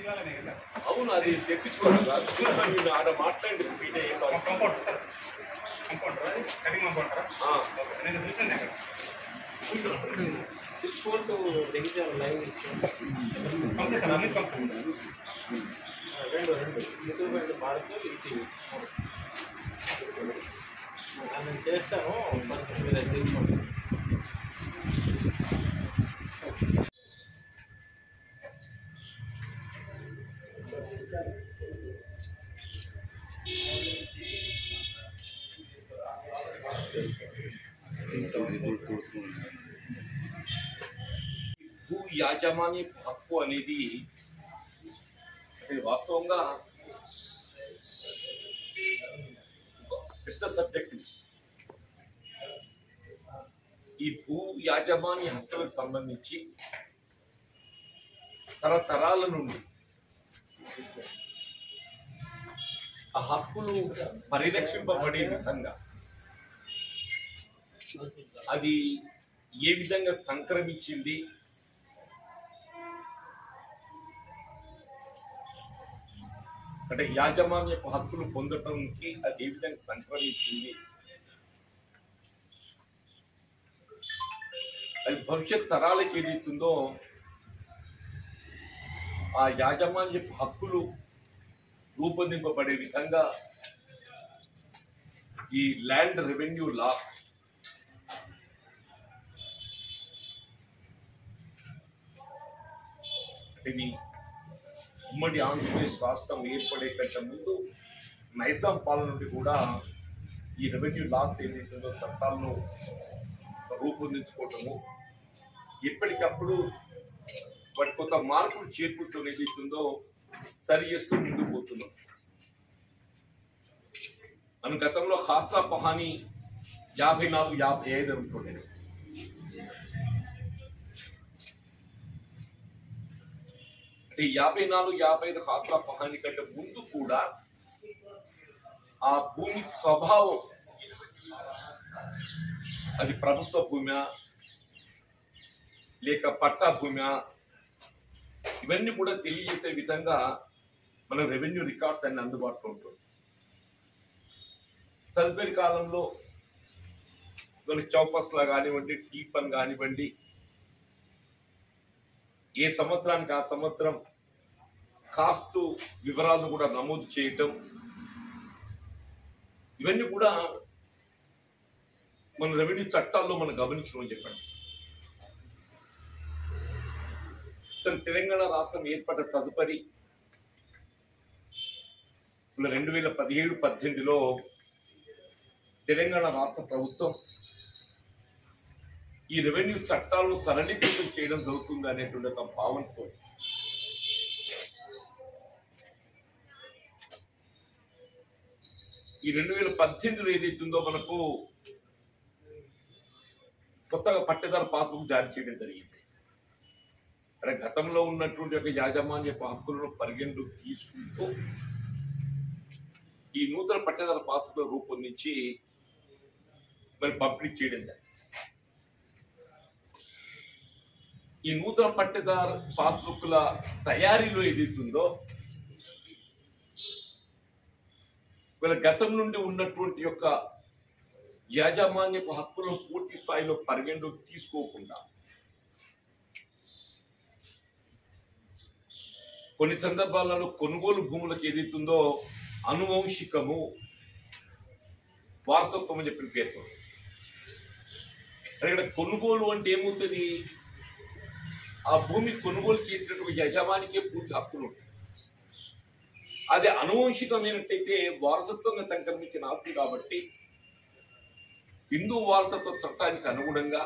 తీయాలనే కదా అవును అది తెప్పించుకోవాలి కాదు. చూడండి మీరు ఆడ మాట్లాడి మీటే ఏం కావాలి. కంపౌండ్ సార్ కంపౌండర్ అది కటింగ్ కంపౌండరా ఆ. ఓకే నేను చూసాను అక్కడ సిక్స్ ఫోర్ టు దిగించారు లైవ్ కంపెనీ సార్ అన్ని కంపెనీ రెండు రెండు యూట్యూబ్ అండ్ భారత్ ఇది నేను చేస్తాను ఫస్ట్ మీరు అది తీసుకోండి భూ యాజమాన్య హక్కు అనేది అది వాస్తవంగా ఒక పెద్ద సబ్జెక్ట్ ఇది. ఈ భూ యాజమాన్య హక్కులకు సంబంధించి తరతరాల నుండి ఆ హక్కులు పరిరక్షింపబడే విధంగా అది ఏ విధంగా సంక్రమించింది అంటే యాజమాన్యపు హక్కులు పొందటానికి అది ఏ విధంగా సంక్రమించింది అది భవిష్యత్ తరాలకు ఏదైతుందో ఆ యాజమాన్యపు హక్కులు రూపొందింపబడే విధంగా ఈ ల్యాండ్ రెవెన్యూ లా ఇది ఉమ్మడి ఆంధ్రప్రదేశ్ రాష్ట్రం ఏర్పడే కంటే ముందు నైజాం పాలన నుండి కూడా ఈ రెవెన్యూ లాస్ ఏదైతుందో చట్టాలను రూపొందించుకోవటము ఎప్పటికప్పుడు వాటి కొంత మార్పులు చేర్పులతో ఏదైతుందో సరి చేస్తూ ముందుకు పోతున్నాం మన గతంలో హాసా పహాని యాభై నాలుగు యాభై ఐదు అనుకుంటున్నాను అంటే యాభై నాలుగు యాభై ఐదు హాస్లా పహాని కంటే ముందు కూడా ఆ భూమి స్వభావం అది ప్రభుత్వ భూమి లేక పట్టా భూమి ఇవన్నీ కూడా తెలియజేసే విధంగా మన రెవెన్యూ రికార్డ్స్ అన్ని అందుబాటులో ఉంటుంది తదుపరి కాలంలో మన చౌఫస్లా కానివ్వండి టీపన్ కానివ్వండి ఏ సంవత్సరానికి ఆ సంవత్సరం కాస్తు వివరాలను కూడా నమోదు చేయటం ఇవన్నీ కూడా మన రెవెన్యూ చట్టాల్లో మనం గమనించడం చెప్పండి అసలు తెలంగాణ రాష్ట్రం ఏర్పడ్డ తదుపరి రెండు వేల పదిహేడు పద్దెనిమిదిలో తెలంగాణ రాష్ట్ర ప్రభుత్వం ఈ రెవెన్యూ చట్టాలను సరళీకృతం చేయడం జరుగుతుంది అనేటువంటి ఒక భావనతో ఈ రెండు వేల పద్దెనిమిదిలో ఏదైతుందో మనకు కొత్తగా పట్టేదారు పాస్బుక్ జారీ చేయడం జరిగింది అంటే గతంలో ఉన్నటువంటి ఒక యాజమాన్య హక్కులను పరిగణలోకి తీసుకుంటూ ఈ నూతన పట్టేదారు పాస్బుక్ రూపొందించి మరి పంపిణీ చేయడం జరిగింది ఈ నూతన పట్టేదారు పాస్బుక్ల తయారీలో ఏదైతుందో వీళ్ళ గతం నుండి ఉన్నటువంటి యొక్క యాజమాన్యపు హక్కులను పూర్తి స్థాయిలో పరిగణలోకి తీసుకోకుండా కొన్ని సందర్భాలలో కొనుగోలు భూములకు ఏదైతుందో అనువంశికము వారసత్వం అని చెప్పిన పేరు ఇక్కడ కొనుగోలు అంటే ఏమవుతుంది ఆ భూమి కొనుగోలు చేసినటువంటి యజమానికే పూర్తి హక్కులు ఉంటాయి అది అనువంశికమైనట్టయితే వారసత్వంగా సంక్రమించిన ఆస్తి కాబట్టి హిందూ వారసత్వ చట్టానికి అనుగుణంగా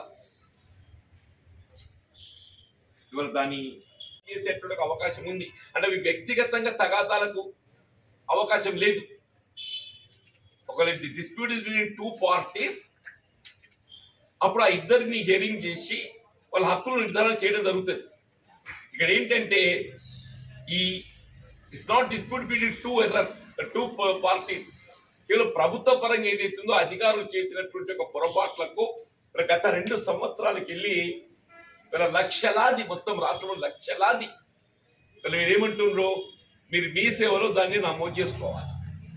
ఇవాళ దాన్ని చేసేటువంటి అవకాశం ఉంది అంటే అవి వ్యక్తిగతంగా తగాదాలకు అవకాశం లేదు ఒకవేళ dispute is between two parties అప్పుడు ఆ ఇద్దరిని హియరింగ్ చేసి వాళ్ళ హక్కులను నిర్ధారణ చేయడం జరుగుతుంది ఇక్కడ ఏంటంటే ఈ it's not dispute between two errors two parties కేవలం ప్రభుత్వ పరంగా ఏదైతుందో అధికారులు చేసినటువంటి ఒక పొరపాట్లకు ఇక్కడ గత రెండు సంవత్సరాలకు వెళ్ళి వీళ్ళ లక్షలాది మొత్తం రాష్ట్రంలో లక్షలాది వీళ్ళు మీరు ఏమంటుండ్రు మీరు మీ సేవలో దాన్ని నమోదు చేసుకోవాలి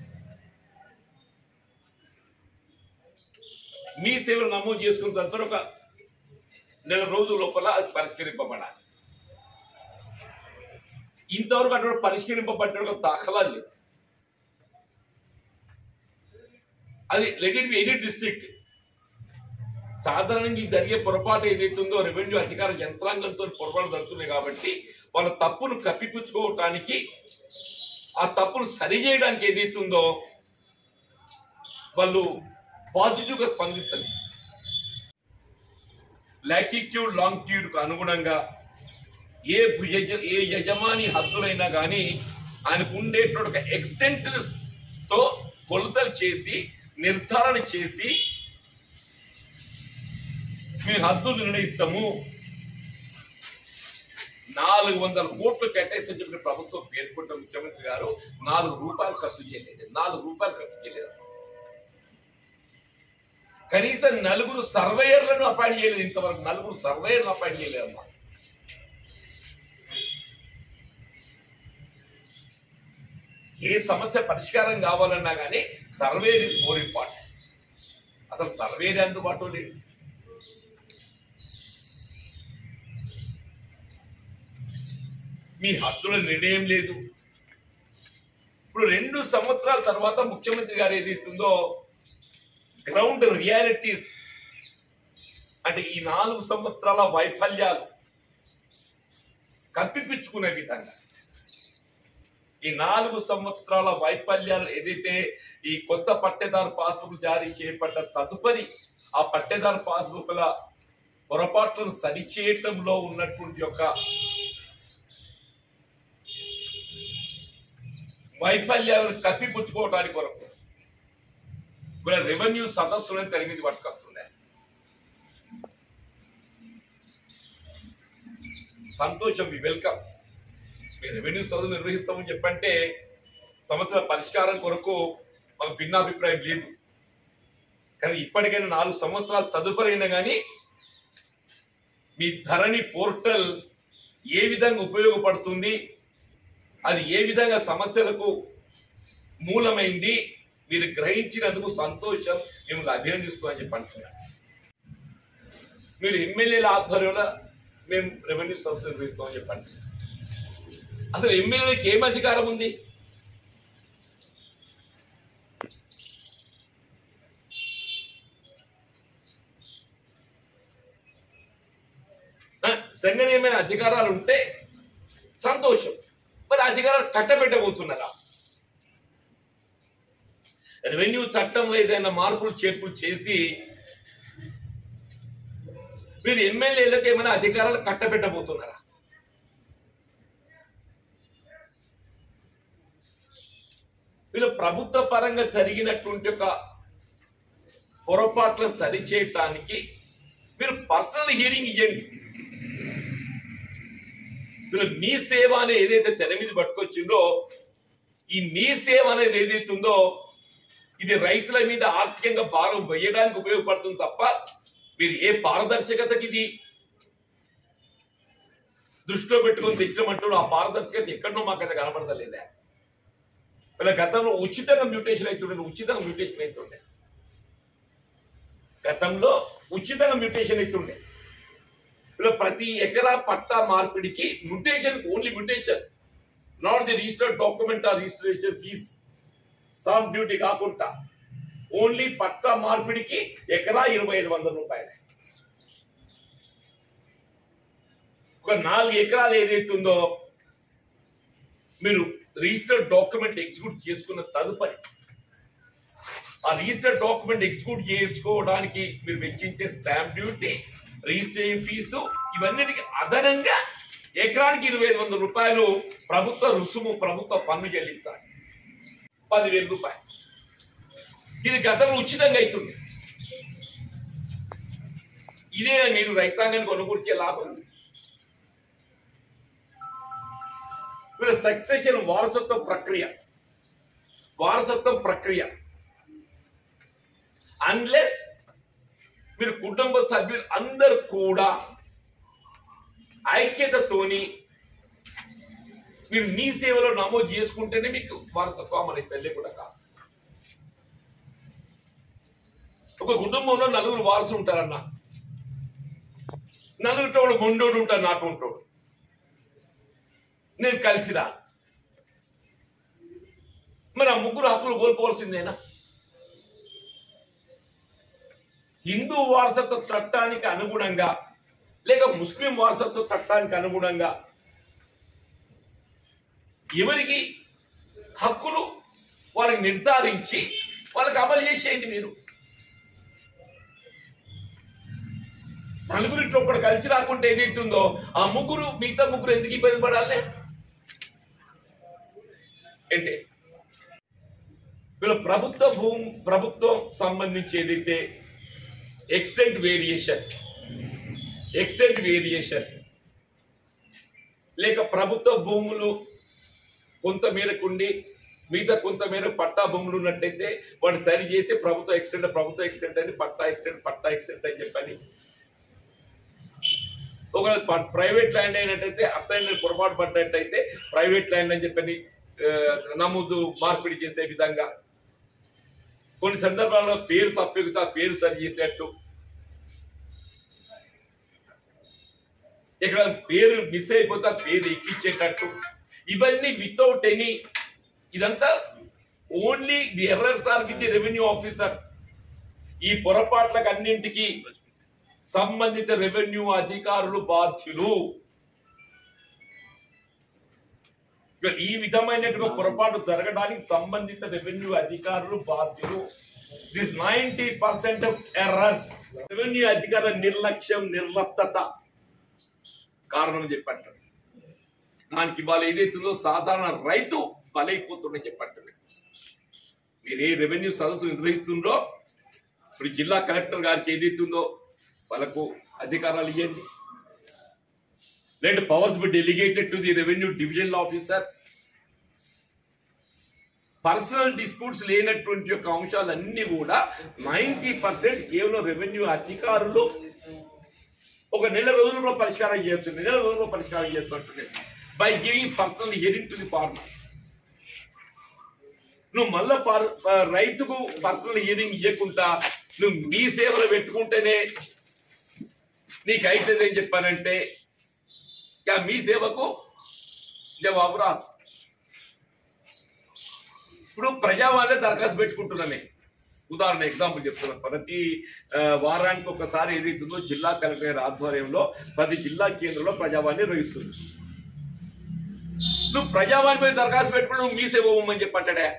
మీ సేవలు నమోదు చేసుకున్న తర్వాత ఒక నెల రోజుల లోపల అది పరిష్కరింపబడాలి ఇంతవరకు అటువంటి పరిష్కరింపబడ్డ ఒక దాఖలాలు లేవు అది let it be any district సాధారణంగా ఈ జరిగే పొరపాటు ఏదైతుందో రెవెన్యూ అధికార యంత్రాంగంతో పొరపాటు జరుగుతున్నాయి కాబట్టి వాళ్ళ తప్పును కప్పిపుచ్చుకోవటానికి ఆ తప్పును సరిచేయడానికి ఏదైతుందో వాళ్ళు పాజిటివ్ గా స్పందిస్తారు లాటిట్యూడ్ లాంగిట్యూడ్ కు అనుగుణంగా ఏ భుజ ఏ యజమాని హద్దులైనా కానీ ఆయనకు ఉండేటువంటి ఒక ఎక్స్టెంట్ తో కొలతలు చేసి నిర్ధారణ చేసి మేము హద్దులు నిర్ణయిస్తాము నాలుగు వందల కోట్లు కేటాయిస్తని చెప్పిన ప్రభుత్వం పేర్కొంటున్న ముఖ్యమంత్రి గారు నాలుగు రూపాయలు ఖర్చు చేయలేదు నాలుగు రూపాయలు ఖర్చు చేయలేదు కనీసం నలుగురు సర్వేయర్లను అపాయింట్ చేయలేదు ఇంతవరకు నలుగురు సర్వేయర్లను అపాయింట్ చేయలేదు అమ్మా ఏ సమస్య పరిష్కారం కావాలన్నా కానీ సర్వే ఇస్ మోర్ ఇంపార్టెంట్ అసలు సర్వే అందుబాటులో లేదు మీ హద్దుల నిర్ణయం లేదు ఇప్పుడు రెండు సంవత్సరాల తర్వాత ముఖ్యమంత్రి గారు ఏదైతుందో గ్రౌండ్ రియాలిటీస్ అంటే ఈ నాలుగు సంవత్సరాల వైఫల్యాలు కప్పిపుచ్చుకునే విధంగా ఈ నాలుగు సంవత్సరాల వైఫల్యాలు ఏదైతే ఈ కొత్త పట్టేదారు పాస్బుక్ జారీ చేయబడ్డ తదుపరి ఆ పట్టేదారు పాస్బుక్ల పొరపాట్లను సరిచేయటంలో ఉన్నటువంటి యొక్క వైఫల్యాలను కప్పిపుచ్చుకోవడానికి కొరకు ఇప్పుడు రెవెన్యూ సదస్సులను తరిమిది పట్టుకొస్తుండే సంతోషం మీ వెల్కమ్ మీ రెవెన్యూ సదస్సు నిర్వహిస్తామని చెప్పంటే సమస్యల పరిష్కారం కొరకు మాకు భిన్నాభిప్రాయం లేదు కానీ ఇప్పటికైనా నాలుగు సంవత్సరాల తదుపరి అయినా కానీ మీ ధరణి పోర్టల్ ఏ విధంగా ఉపయోగపడుతుంది అది ఏ విధంగా సమస్యలకు మూలమైంది మీరు గ్రహించినందుకు సంతోషం మిమ్మల్ని అభినందిస్తున్నామని చెప్పి అంటున్నారు మీరు ఎమ్మెల్యేల ఆధ్వర్యంలో మేము రెవెన్యూ సంస్థ నిర్వహిస్తామని చెప్పి అంటున్నారు అసలు ఎమ్మెల్యేకి ఏం అధికారం ఉంది ఆ, సంఘం ఏమైనా అధికారాలు ఉంటే సంతోషం మరి అధికారాలు కట్టబెట్టబోతున్నారా రెవెన్యూ చట్టంలో ఏదైనా మార్పులు చేర్పులు చేసి మీరు ఎమ్మెల్యేలకు ఏమైనా అధికారాలు కట్టబెట్టబోతున్నారా వీళ్ళు ప్రభుత్వ పరంగా జరిగినటువంటి ఒక పొరపాట్లను సరిచేయటానికి మీరు పర్సనల్ హియరింగ్ ఇవ్వండి వీళ్ళు మీ సేవ అనేది ఏదైతే తెర మీద పట్టుకొచ్చిందో ఈ మీ సేవ అనేది ఏదైతే ఉందో ఇది రైతుల మీద ఆర్థికంగా భారం వేయడానికి ఉపయోగపడుతుంది తప్ప మీరు ఏ పారదర్శకతకి ఇది దృష్టిలో పెట్టుకొని తెచ్చినమంటూ ఆ పారదర్శకత ఎక్కడో మాకు అయితే కనపడతలేదా వీళ్ళ గతంలో ఉచితంగా మ్యూటేషన్ అవుతుండే ఉచితంగా మ్యూటేషన్ అవుతుండే గతంలో ఉచితంగా మ్యూటేషన్ అవుతుండే ఇలా ప్రతి ఎకరా పట్టా మార్పిడికి mutation only mutation not the registered document or registration fees stamp duty కాకుండా ఓన్లీ పట్టా మార్పిడికి ఎకరా ఇరవై ఐదు వందల రూపాయలు ఒక నాలుగు ఎకరాలు ఏదైతుందో మీరు రిజిస్టర్డ్ డాక్యుమెంట్ ఎగ్జిక్యూట్ చేసుకున్న తదుపరి ఆ రిజిస్టర్డ్ డాక్యుమెంట్ ఎగ్జిక్యూట్ చేసుకోవడానికి మీరు వెచ్చించే స్టాంప్ డ్యూటీ రిజిస్ట్రేషన్ ఫీజు ఇవన్నిటికి అదనంగా ఎకరానికి ఇరవై ఐదు వందల రూపాయలు ప్రభుత్వ రుసుము ప్రభుత్వ పన్ను చెల్లించాలి పదివేల రూపాయలు ఇది గతంలో ఉచితంగా అవుతుంది ఇదే మీరు రైతాంగాన్ని కొనుగోర్చే లాభం వీళ్ళ సక్సెషన్ వారసత్వ ప్రక్రియ వారసత్వం ప్రక్రియ అన్లెస్ మీరు కుటుంబ సభ్యులు అందరు కూడా ఐక్యతతోని మీరు మీ సేవలో నమోదు చేసుకుంటేనే మీకు వారసత్వం మనకి పెళ్ళి కూడా కాదు ఒక కుటుంబంలో నలుగురు వారసులు ఉంటారన్న నలుగురితో వాడు మొండోడు ఉంటాడు నాటు ఉంటాడు నేను కలిసిరా మరి ఆ ముగ్గురు హక్కులు కోల్పోవాల్సిందేనా హిందూ వారసత్వ చట్టానికి అనుగుణంగా లేక ముస్లిం వారసత్వ చట్టానికి అనుగుణంగా ఎవరికి హక్కులు వారికి నిర్ధారించి వాళ్ళకి అమలు చేసేయండి మీరు నలుగురిట్లో ఒకటి కలిసి రాకుంటే ఏదైతుందో ఆ ముగ్గురు మిగతా ముగ్గురు ఎందుకు ఇబ్బంది పడాలి ఏంటి వీళ్ళ ప్రభుత్వ భూమి ప్రభుత్వం సంబంధించి ఏదైతే ఎక్స్టెంట్ వేరియేషన్ ఎక్స్టెంట్ వేరియేషన్ లేక ప్రభుత్వ భూములు కొంత మేరకు ఉండి మిగతా కొంత మేర పట్టా భూములు ఉన్నట్టయితే వాడిని సరి చేసి ప్రభుత్వ ఎక్స్టెంట్ ప్రభుత్వ ఎక్స్టెంట్ అని పట్టా ఎక్స్టెంట్ పట్టా ఎక్స్టెంట్ అని చెప్పని ఒకవేళ ప- ప్రైవేట్ ల్యాండ్ అయినట్టయితే అసైన్ పొరపాటు పడ్డట్టయితే ప్రైవేట్ ల్యాండ్ అని చెప్పని ఆ, నమోదు మార్పిడి చేసే విధంగా కొన్ని సందర్భాల్లో పేరు తప్పితే ఆ పేరు సరి చేసేట్టు ఇక్కడ పేరు మిస్ అయిపోతే ఆ పేరు ఎక్కించేటట్టు ఇవన్నీ వితౌట్ ఎనీ ఇదంతా only the errors are with the revenue officer ఈ పొరపాట్లకు అన్నింటికి సంబంధిత రెవెన్యూ అధికారులు బాధ్యులు ఇక ఈ విధమైనటువంటి పొరపాటు జరగడానికి సంబంధిత రెవెన్యూ అధికారులు బాధ్యులు this ninety percent of errors revenue అధికార నిర్లక్ష్యం నిర్లప్తత కారణం చెప్పంటారు దానికి ఇవాళ ఏదైతుందో సాధారణ రైతు బలైపోతుండే చెప్పంటారు మీరు ఏ రెవెన్యూ సదస్సు నిర్వహిస్తుందో ఇప్పుడు జిల్లా కలెక్టర్ గారికి ఏదైతుందో వాళ్ళకు అధికారాలు ఇవ్వండి లేదంటే powers be delegated to the revenue divisional officer personal disputes లేనటువంటి యొక్క అంశాలన్నీ కూడా నైంటీ పర్సెంట్ కేవలం రెవెన్యూ అధికారులు ఒక నెల రోజుల్లో పరిష్కారం చేస్తుంది నెల రోజుల్లో పరిష్కారం చేస్తుంటుంది by giving personal hearing to the farmer నువ్వు మళ్ళా పర్- ప- రైతుకు పర్సనల్ హియరింగ్ ఇవ్వకుండా నువ్వు మీ సేవలు పెట్టుకుంటేనే నీకు అవుతుంది అని చెప్పానంటే ఇక మీ సేవకు జవాబు రాదు ఇప్పుడు ప్రజావాళ్ళే దరఖాస్తు పెట్టుకుంటున్నానే ఉదాహరణ ఎగ్జాంపుల్ చెప్తున్నాను ప్రతి ఆ, వారానికి ఒకసారి ఏదైతుందో జిల్లా కలెక్టర్ గారి ఆధ్వర్యంలో ప్రతి జిల్లా కేంద్రంలో ప్రజావాణి నిర్వహిస్తుంది నువ్వు ప్రజావాణి మీద దరఖాస్తు పెట్టుకుని నువ్వు మీ సేవ ఇవ్వమని చెప్పంటాడే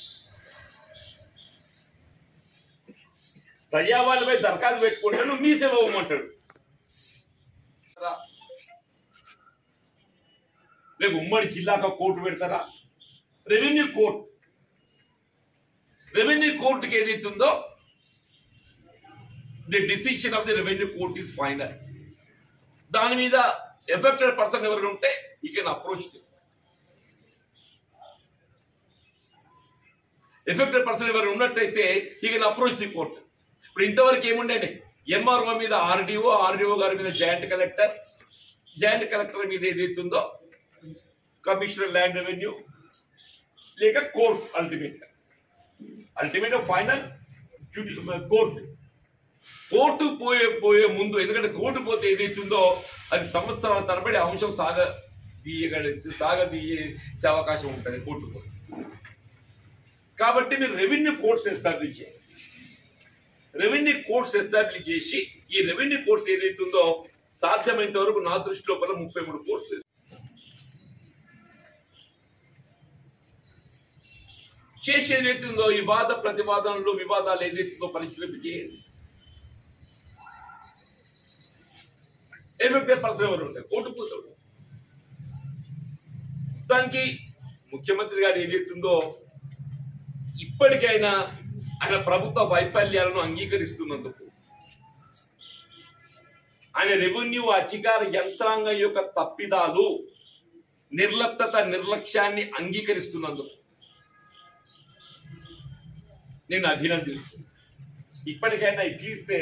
ప్రజావాణి మీద దరఖాస్తు పెట్టుకుంటే నువ్వు మీ సేవ ఇవ్వమంటాడు రేపు ఉమ్మడి జిల్లాకు కోర్టు పెడతారా రెవెన్యూ కోర్టు రెవెన్యూ కోర్టుకి ఏదైతుందో the decision of the revenue court is final దాని మీద ఎఫెక్టెడ్ పర్సన్ ఎవరు ఉంటే ఈ కెన్ అప్రోచ్ ఎఫెక్టెడ్ పర్సన్ ఎవరు ఉన్నట్టయితే ఈ కెన్ అప్రోచ్ ది కోర్ట్ ఇప్పుడు ఇంతవరకు ఏముండేది ఎంఆర్ఓ మీద ఆర్డీఓ ఆర్డీఓ గారి మీద జాయింట్ కలెక్టర్ జాయింట్ కలెక్టర్ మీద ఏదైతుందో కమిషనర్ ల్యాండ్ రెవెన్యూ లేక court ultimate ultimate final court court పోయే పోయే ముందు ఎందుకంటే కోర్టు పోతే ఏదైతుందో అది సంవత్సరాల తరబడి ఆ అంశం సాగ తీయగలి సాగ తీసే అవకాశం ఉంటుంది కోర్టు పోతే కాబట్టి మీరు రెవెన్యూ కోర్ట్స్ ఎస్టాబ్లిష్ చేయాలి రెవెన్యూ కోర్ట్స్ ఎస్టాబ్లిష్ చేసి ఈ రెవెన్యూ కోర్ట్స్ ఏదైతుందో సాధ్యమైనంత వరకు నా దృష్టి లోపల ముప్పై మూడు కోర్సు చేసేది ఏదైతుందో ఈ వాద ప్రతివాదనలు వివాదాలు ఏదైతుందో పరిశీలింపు చేయండి ఏమిటే పర్సన్ ఎవరు ఉంటారు కోర్టు కూతురు దానికి ముఖ్యమంత్రి గారు ఏదైతుందో ఇప్పటికైనా ఆయన ప్రభుత్వ వైఫల్యాలను అంగీకరిస్తున్నందుకు ఆయన రెవెన్యూ అధికార యంత్రాంగం యొక్క తప్పిదాలు నిర్లప్తత నిర్లక్ష్యాన్ని అంగీకరిస్తున్నందుకు నేను అభినందిస్తున్నాను ఇప్పటికైనా ఇట్లీస్తే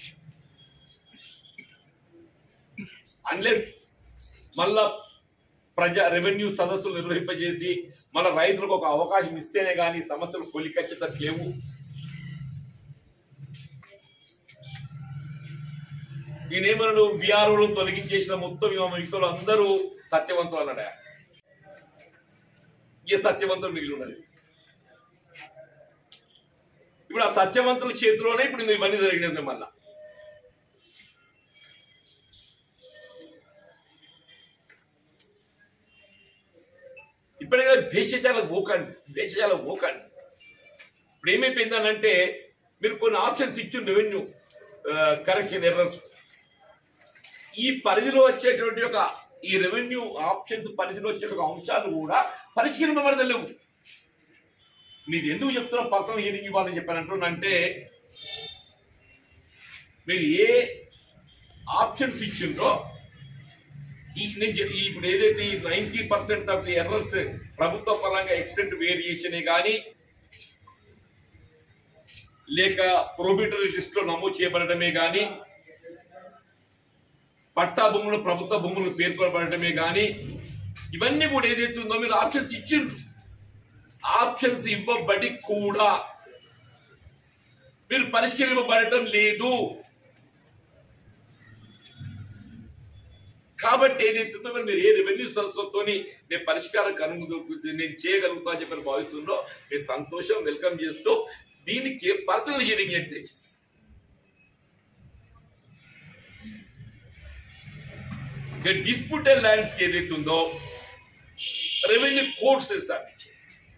అన్లెస్ మళ్ళా ప్రజా రెవెన్యూ సదస్సులు నిర్వహింపజేసి మన రైతులకు ఒక అవకాశం ఇస్తేనే కానీ సమస్యలు కొలికచ్చత లేవు ఈయనేమన్నాడు విఆర్ఓలు తొలగించేసిన మొత్తం ఇవాళ మిగతా అందరూ సత్యవంతులు అన్నాడు ఆయన. ఏ సత్యవంతులు మిగిలి ఉన్నది ఇప్పుడు ఆ సత్యవంతుల చేతిలోనే ఇప్పుడు ఇవన్నీ జరిగినది మళ్ళా ఇప్పటికే భేషజాలకు పోకండి భేషజాలకు పోకండి ఇప్పుడు ఏమైపోయిందనంటే మీరు కొన్ని ఆప్షన్స్ ఇచ్చిన రెవెన్యూ కరెక్షన్ ఎర్రర్స్ ఈ పరిధిలో వచ్చేటువంటి ఒక ఈ రెవెన్యూ ఆప్షన్స్ పరిధిలో వచ్చే ఒక అంశాలు కూడా పరిష్కరింపబడలేవు మీరు ఎందుకు చెప్తున్నా పర్సనల్ హియరింగ్ ఇవ్వాలని చెప్పానంటే మీరు ఏ ఆప్షన్స్ ఇచ్చిండ్రో ఈ నేను చెప్- ఈ ఇప్పుడు ఏదైతే ఈ ninety percent of the errors ప్రభుత్వ పరంగా ఎక్స్టెంట్ వేరియేషన్ కానీ లేక ప్రొబిటరీ లిస్ట్ లో నమోదు చేయబడటమే కానీ పట్టా భూములు ప్రభుత్వ భూములు పేర్కొనబడటమే కానీ ఇవన్నీ కూడా ఏదైతే ఉందో మీరు ఆప్షన్స్ ఇచ్చిండ్రు ఆప్షన్స్ ఇవ్వబడి కూడా మీరు పరిష్కరింపబడటం లేదు కాబట్టి ఏదైతుందో మరి మీరు ఏ రెవెన్యూ సంస్థతో నేను పరిష్కారం కనుగొ నేను చేయగలుగుతా అని చెప్పి భావిస్తుందో నేను సంతోషం వెల్కమ్ చేస్తూ దీనికి పర్సనల్ హియరింగ్ అంటే డిస్ప్యూటెడ్ ల్యాండ్స్ కి ఏదైతే ఉందో రెవెన్యూ కోర్ట్స్ స్థాపించాయి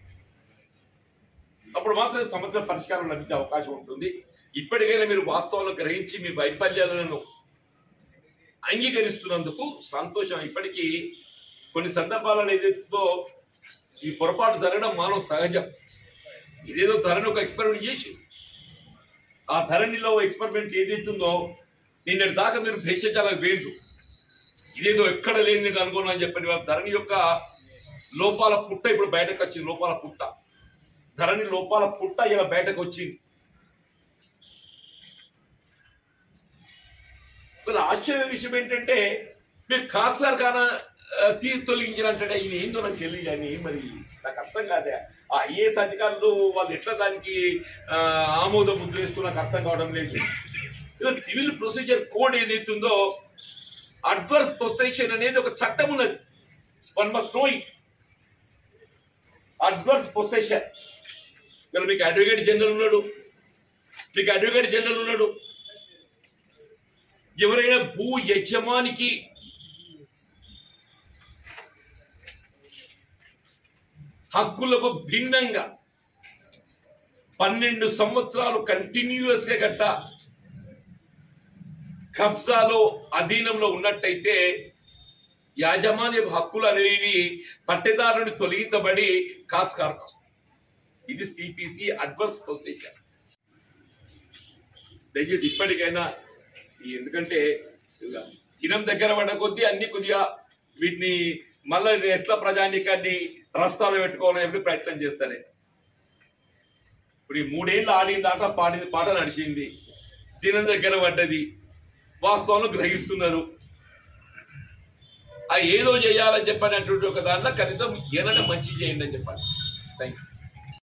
అప్పుడు మాత్రం సమస్య పరిష్కారం లభించే అవకాశం ఉంటుంది ఇప్పటికైనా మీరు వాస్తవాలను గ్రహించి మీ వైఫల్యాలను అంగీకరిస్తున్నందుకు సంతోషం ఇప్పటికీ కొన్ని సందర్భాలలో ఏదైతుందో ఈ పొరపాటు జరగడం మానవ సహజం ఇదేదో ధరని ఒక ఎక్స్పెరిమెంట్ చేసి ఆ ధరణిలో ఎక్స్పెరిమెంట్ ఏదైతుందో నిన్నటి దాకా మీరు భేషజాలకు వేరు ఇదేదో ఎక్కడ లేనిది అనుకున్నా అని చెప్పని వాళ్ళ ధరణి యొక్క లోపాల పుట్ట ఇప్పుడు బయటకు వచ్చింది లోపాల పుట్ట ధరణి లోపాల పుట్ట ఇలా బయటకు వచ్చింది వీళ్ళ ఆశ్చర్య విషయం ఏంటంటే మీరు కాసార్ కాన తీసి తొలగించారంటే ఇది ఏందో నాకు తెలియదు కానీ మరి నాకు అర్థం కాదే ఆ ఐఏఎస్ అధికారులు వాళ్ళు ఎట్లా దానికి ఆ, ఆమోద ముద్ర వేస్తూ నాకు అర్థం కావడం లేదు ఇలా సివిల్ ప్రొసీజర్ కోడ్ ఏదైతుందో అడ్వర్స్ పొసెషన్ అనేది ఒక చట్టం ఉన్నది one must know it adverse possession ఇక్కడ మీకు అడ్వకేట్ జనరల్ ఉన్నాడు మీకు అడ్వకేట్ జనరల్ ఉన్నాడు ఎవరైనా భూ యజమానికి హక్కులకు భిన్నంగా పన్నెండు సంవత్సరాలు కంటిన్యూస్ గా గట్ట కబ్జాలో అధీనంలో ఉన్నట్టయితే యాజమాన్య హక్కులు అనేవి పట్టెదారుని తొలగించబడి కాస్కారం ఇది సిపిసి అడ్వర్స్ పొజిషన్ దయచేసి ఇప్పటికైనా ఈ ఎందుకంటే ఇక దినం దగ్గర పడ్డ కొద్దీ అన్ని కొద్దిగా వీటిని మళ్ళీ ఇది ఎట్లా ప్రజానీకాన్ని రస్తాలు పెట్టుకోవాలని చెప్పి ప్రయత్నం చేస్తానే ఇప్పుడు ఈ మూడేళ్ళు ఆడిన దాకా పాడింది పాట నడిచింది దినం దగ్గర పడ్డది వాస్తవంలో గ్రహిస్తున్నారు ఆ ఏదో చేయాలని చెప్పినటువంటి ఒక దాంట్లో కనీసం ఏదైనా మంచి చేయండి అని చెప్పాలి థ్యాంక్ యూ